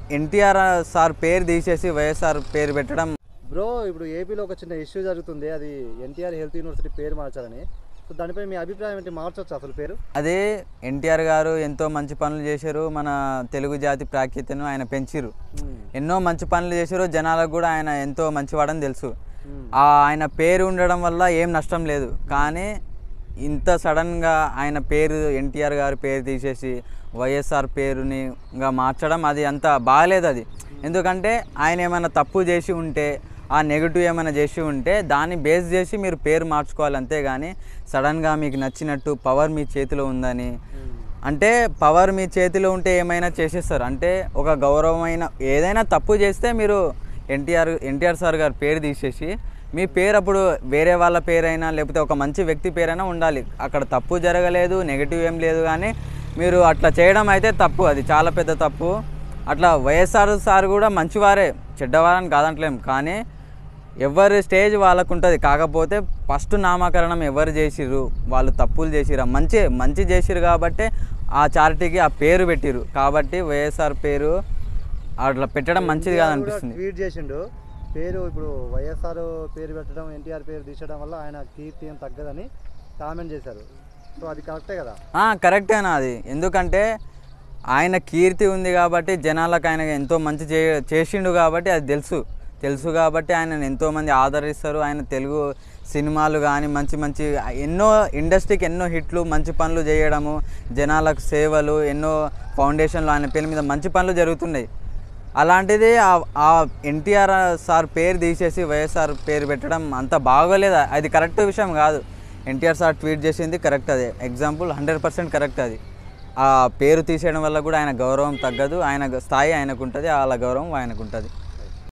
NTR sir పేరు తీసేసి వైఎస్ఆర్ పేరు పెట్టడం బ్రో ఇప్పుడు ఏపీలో ఒక చిన్న ఇష్యూ జరుగుతుంది అది ఎన్టీఆర్ హెల్త్ యూనివర్సిటీ పేరు మార్చాలని సో దానిపై మీ అభిప్రాయం ఏంటి మార్చొచ్చు అసలు పేరు అదే ఎన్టీఆర్ గారు ఎంతో మంచి పనులు చేశారు మన తెలుగు జాతి ప్రాఖ్యతను ఆయన పెంచిరు ఎన్నో మంచి పనులు చేశారు జనాలకు కూడా ఆయన ఎంతో మంచివాడని తెలుసు ఆ ఆయన పేరు ఉండడం వల్ల ఏం నష్టం లేదు కానీ ఇంత సడన్గా ఆయన పేరు ఎన్టీఆర్ గారి పేరు తీసేసి వైఎస్ఆర్ పేరుని గా మార్చడం అది అంత బాగాలేదు అది ఎందుకంటే ఆయన ఏమైనా తప్పు చేసి ఉంటే ఆ నెగిటివ్ ఏమైనా చేసి ఉంటే దాన్ని బేస్ చేసి మీరు పేరు మార్చుకోవాలి అంతేగాని సడన్గా మీకు నచ్చినట్టు పవర్ మీ చేతిలో ఉందని అంటే పవర్ మీ చేతిలో ఉంటే ఏమైనా చేసేస్తారు అంటే ఒక గౌరవమైన ఏదైనా తప్పు చేస్తే మీరు ఎన్టీఆర్ ఎన్టీఆర్ సార్ గారి పేరు తీసేసి మీ పేరు అప్పుడు వేరే వాళ్ళ పేరైనా లేకపోతే ఒక మంచి వ్యక్తి పేరైనా ఉండాలి అక్కడ తప్పు జరగలేదు నెగిటివ్ ఏం లేదు కానీ మీరు అట్లా చేయడం అయితే తప్పు అది చాలా పెద్ద తప్పు అట్లా వైఎస్ఆర్ సార్ కూడా మంచివారే చెడ్డవారని కాదంటలేం కానీ ఎవరి స్టేజ్ వాళ్ళకు ఉంటుంది కాకపోతే ఫస్ట్ నామకరణం ఎవరు చేసిర్రు వాళ్ళు తప్పులు చేసిరా మంచి మంచి చేసిరు కాబట్టి ఆ చారిటీకి ఆ పేరు పెట్టిరు కాబట్టి వైఎస్ఆర్ పేరు అట్లా పెట్టడం మంచిది కాదనిపిస్తుంది ట్వీట్ చేసిండు పేరు ఇప్పుడు వైఎస్ఆర్ పేరు పెట్టడం ఎన్టీఆర్ పేరు తీసడం వల్ల ఆయన కీర్తి ఏం తగ్గదని కామెంట్ చేశారు సో అది కరెక్టే కదా ఆ, కరెక్టేనా అది ఎందుకంటే ఆయన కీర్తి ఉంది కాబట్టి జనాలకు ఆయన ఎంతో మంచి చే చేసిండు కాబట్టి అది తెలుసు తెలుసు కాబట్టి ఆయన ఎంతోమంది ఆదరిస్తారు ఆయన తెలుగు సినిమాలు కానీ మంచి మంచి ఎన్నో ఇండస్ట్రీకి ఎన్నో హిట్లు మంచి పనులు చేయడము జనాలకు సేవలు ఎన్నో ఫౌండేషన్లు ఆయన పేరు మీద మంచి పనులు జరుగుతున్నాయి అలాంటిది ఆ- ఆ ఎన్టీఆర్ సార్ పేరు తీసేసి వైఎస్ఆర్ పేరు పెట్టడం అంత బాగోలేదు అది కరెక్ట్ విషయం కాదు ఎన్టీఆర్ సార్ ట్వీట్ చేసింది కరెక్ట్ అదే ఎగ్జాంపుల్ హండ్రెడ్ పర్సెంట్ కరెక్ట్ అది ఆ పేరు తీసేయడం వల్ల కూడా ఆయన గౌరవం తగ్గదు ఆయన స్థాయి ఆయనకు ఉంటుంది వాళ్ళ గౌరవం ఆయనకు ఉంటుంది